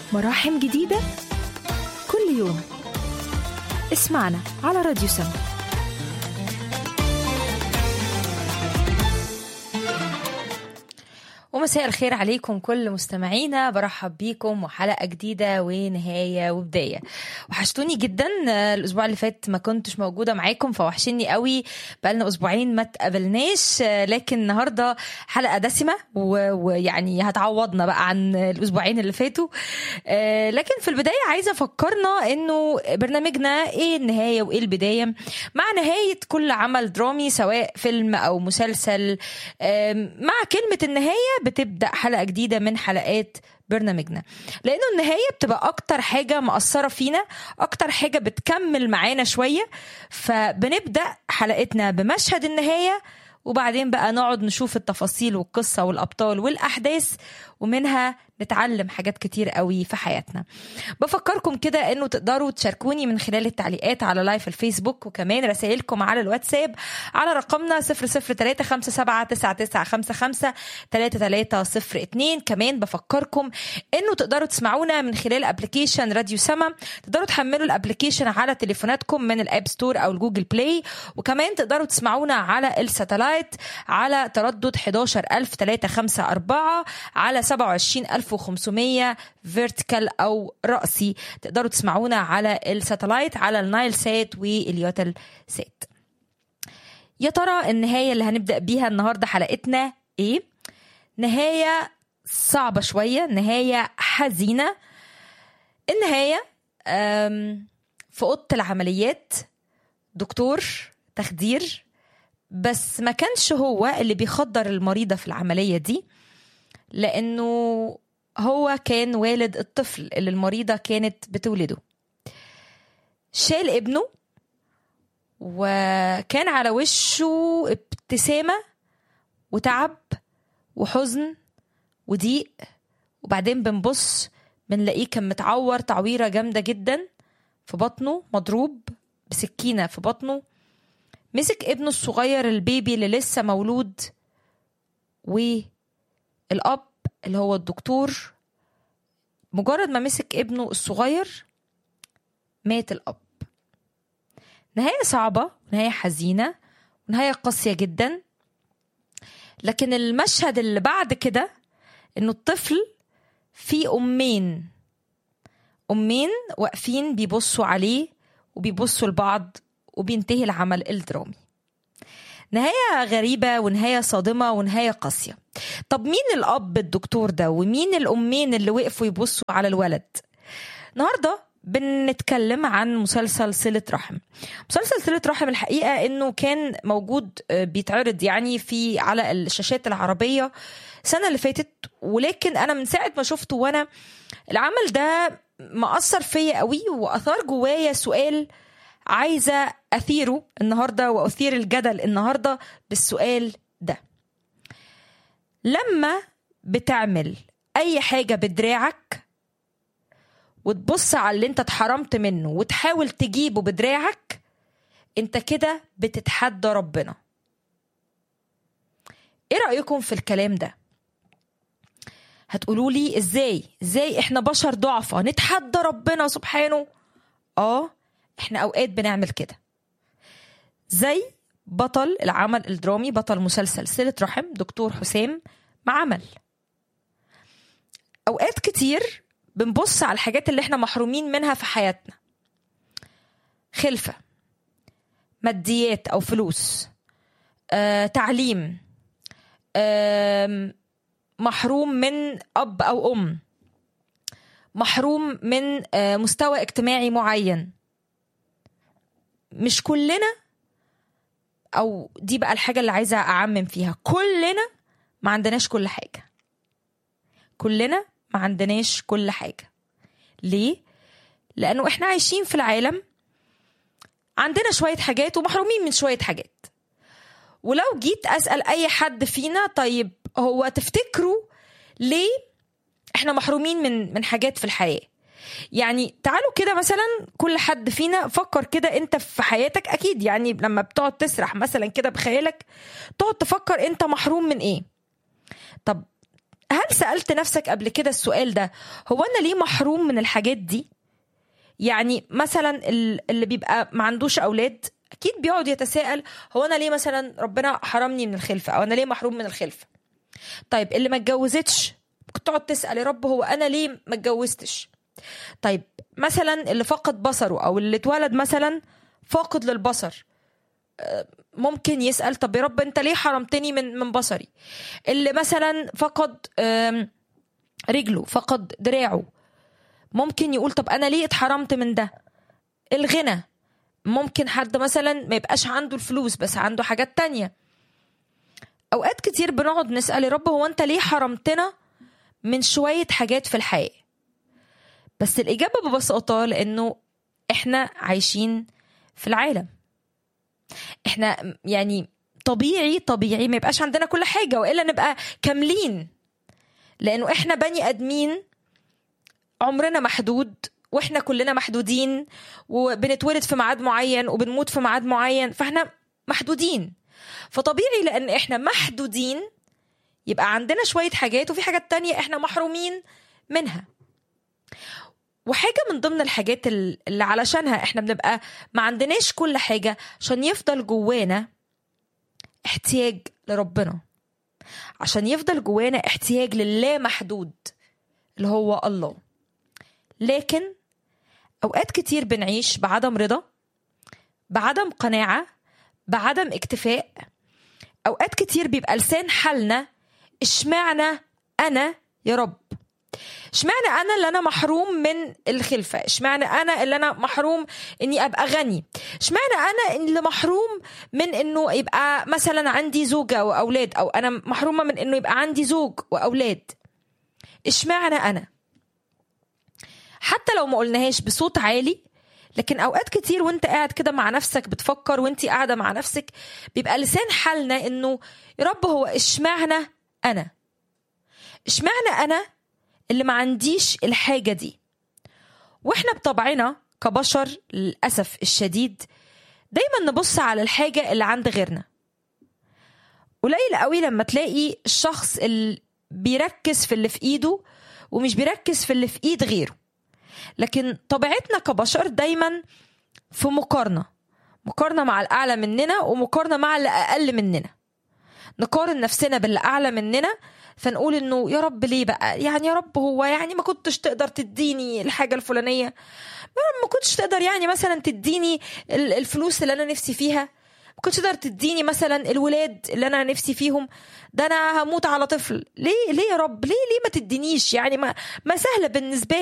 مراحم جديدة كل يوم اسمعنا على راديو سما ومساء الخير عليكم كل مستمعينا برحب بيكم وحلقة جديدة ونهاية وبداية وحشتوني جدا الأسبوع اللي فات ما كنتش موجودة معاكم فوحشني قوي بقالنا أسبوعين ما تقابلناش لكن النهاردة حلقة دسمة و- ويعني هتعوضنا بقى عن الأسبوعين اللي فاتوا آه، لكن في البداية عايزة أفكرنا إنه برنامجنا إيه النهاية وإيه البداية مع نهاية كل عمل درامي سواء فيلم أو مسلسل آم، مع كلمة النهاية بتبدأ حلقة جديدة من حلقات برنامجنا لأنه النهاية بتبقى أكتر حاجة مأثرة فينا أكتر حاجة بتكمل معانا شوية فبنبدأ حلقتنا بمشهد النهاية وبعدين بقى نقعد نشوف التفاصيل والقصة والأبطال والأحداث ومنها نتعلم حاجات كتير قوي في حياتنا بفكركم كده انه تقدروا تشاركوني من خلال التعليقات على لايف الفيسبوك وكمان رسائلكم على الواتساب على رقمنا 003577955 كمان بفكركم انه تقدروا تسمعونا من خلال ابلكيشن راديو سما تقدروا تحملوا الابلكيشن على تليفوناتكم من الاب ستور او الجوجل بلاي وكمان تقدروا تسمعونا على الساتلايت على تردد 11354 على 27500 فيرتيكال او رأسي تقدروا تسمعونا على الساتلايت على النايل سات واليوتل سات يا ترى النهاية اللي هنبدأ بيها النهاردة حلقتنا ايه نهاية صعبة شوية نهاية حزينة النهاية أم، في أوضة العمليات دكتور تخدير بس ما كانش هو اللي بيخدر المريضة في العملية دي لأنه هو كان والد الطفل اللي المريضة كانت بتولده شال ابنه وكان على وشه ابتسامة وتعب وحزن وضيق وبعدين بنبص بنلاقيه كان متعور تعويرة جامدة جدا في بطنه مضروب بسكينة في بطنه مسك ابنه الصغير البيبي اللي لسه مولود والأب اللي هو الدكتور مجرد ما مسك ابنه الصغير مات الأب نهاية صعبة نهاية حزينة ونهاية قاسية جدا لكن المشهد اللي بعد كده انه الطفل في أمين أمين واقفين بيبصوا عليه وبيبصوا لبعض وبينتهي العمل الدرامي نهاية غريبة ونهاية صادمة ونهاية قاسية طب مين الأب الدكتور ده ومين الأمين اللي وقفوا يبصوا على الولد النهاردة بنتكلم عن مسلسل صلة رحم مسلسل صلة رحم الحقيقة انه كان موجود آه، بيتعرض يعني في على الشاشات العربية السنة اللي فاتت ولكن انا من ساعة ما شفته وانا العمل ده مأثر فيا قوي واثار جوايا سؤال عايزة اثيره النهاردة واثير الجدل النهاردة بالسؤال ده لما بتعمل اي حاجة بدراعك وتبص على اللي انت اتحرمت منه وتحاول تجيبه بدراعك انت كده بتتحدى ربنا ايه رأيكم في الكلام ده هتقولوا لي ازاي ازاي احنا بشر ضعفة نتحدى ربنا سبحانه اه احنا اوقات بنعمل كده زي بطل العمل الدرامي بطل مسلسل صلة رحم دكتور حسام ما عمل اوقات كتير بنبص على الحاجات اللي احنا محرومين منها في حياتنا خلفة ماديات او فلوس آه، تعليم آم، محروم من اب او ام محروم من آه، مستوى اجتماعي معين مش كلنا او دي بقى الحاجه اللي عايزه اعمم فيها كلنا ما عندناش كل حاجه كلنا ما عندناش كل حاجه ليه لانه احنا عايشين في العالم عندنا شويه حاجات ومحرومين من شويه حاجات ولو جيت اسال اي حد فينا طيب هو تفتكروا ليه احنا محرومين من من حاجات في الحياه يعني تعالوا كده مثلا كل حد فينا فكر كده انت في حياتك اكيد يعني لما بتقعد تسرح مثلا كده بخيالك تقعد تفكر انت محروم من ايه طب هل سألت نفسك قبل كده السؤال ده هو أنا ليه محروم من الحاجات دي يعني مثلا ال- اللي بيبقى ما عندوش أولاد أكيد بيقعد يتساءل هو أنا ليه مثلا ربنا حرمني من الخلفة أو أنا ليه محروم من الخلفة طيب اللي ما اتجوزتش ممكن تقعد تسأل يا رب هو أنا ليه ما اتجوزتش طيب مثلا اللي فقد بصره أو اللي اتولد مثلا فاقد للبصر ممكن يسأل طب يا رب انت ليه حرمتني من من بصري اللي مثلا فقد آم، رجله فقد دراعه ممكن يقول طب انا ليه اتحرمت من ده الغنى ممكن حد مثلا ما يبقاش عنده الفلوس بس عنده حاجات تانية اوقات كتير بنقعد نسأل يا رب هو انت ليه حرمتنا من شوية حاجات في الحياة بس الإجابة ببساطة لأنه إحنا عايشين في العالم احنا يعني طبيعي طبيعي ما يبقاش عندنا كل حاجة وإلا نبقى كاملين لأنه احنا بني آدمين عمرنا محدود واحنا كلنا محدودين وبنتولد في ميعاد معين وبنموت في ميعاد معين فاحنا محدودين فطبيعي لأن احنا محدودين يبقى عندنا شوية حاجات وفي حاجات تانية احنا محرومين منها وحاجة من ضمن الحاجات ال- اللي علشانها احنا بنبقى ما عندناش كل حاجة عشان يفضل جوانا احتياج لربنا عشان يفضل جوانا احتياج لله محدود اللي هو الله لكن اوقات كتير بنعيش بعدم رضا بعدم قناعة بعدم اكتفاء اوقات كتير بيبقى لسان حالنا اشمعنى انا يا رب اشمعنى انا اللي انا محروم من الخلفه اشمعنى انا اللي انا محروم اني ابقى غني اشمعنى انا اللي محروم من انه يبقى مثلا عندي زوجه واولاد او انا محرومه من انه يبقى عندي زوج واولاد اشمعنى انا حتى لو ما قلناهاش بصوت عالي لكن اوقات كتير وانت قاعد كده مع نفسك بتفكر وانت قاعده مع نفسك بيبقى لسان حالنا انه يا رب هو اشمعنى انا اشمعنى انا اللي ما عنديش الحاجة دي واحنا بطبعنا كبشر للأسف الشديد دايما نبص على الحاجة اللي عند غيرنا قليل قوي لما تلاقي الشخص اللي بيركز في اللي في ايده ومش بيركز في اللي في ايد غيره لكن طبيعتنا كبشر دايما في مقارنة مقارنة مع الأعلى مننا ومقارنة مع اللي أقل مننا نقارن نفسنا باللي أعلى مننا فنقول انه يا رب ليه بقى يعني يا رب هو يعني ما كنتش تقدر تديني الحاجه الفلانيه يا رب ما كنتش تقدر يعني مثلا تديني ال- الفلوس اللي انا نفسي فيها ما كنتش تقدر تديني مثلا الولاد اللي انا نفسي فيهم ده انا هموت على طفل ليه ليه يا رب ليه ليه ما تدينيش يعني ما ما سهله بالنسبه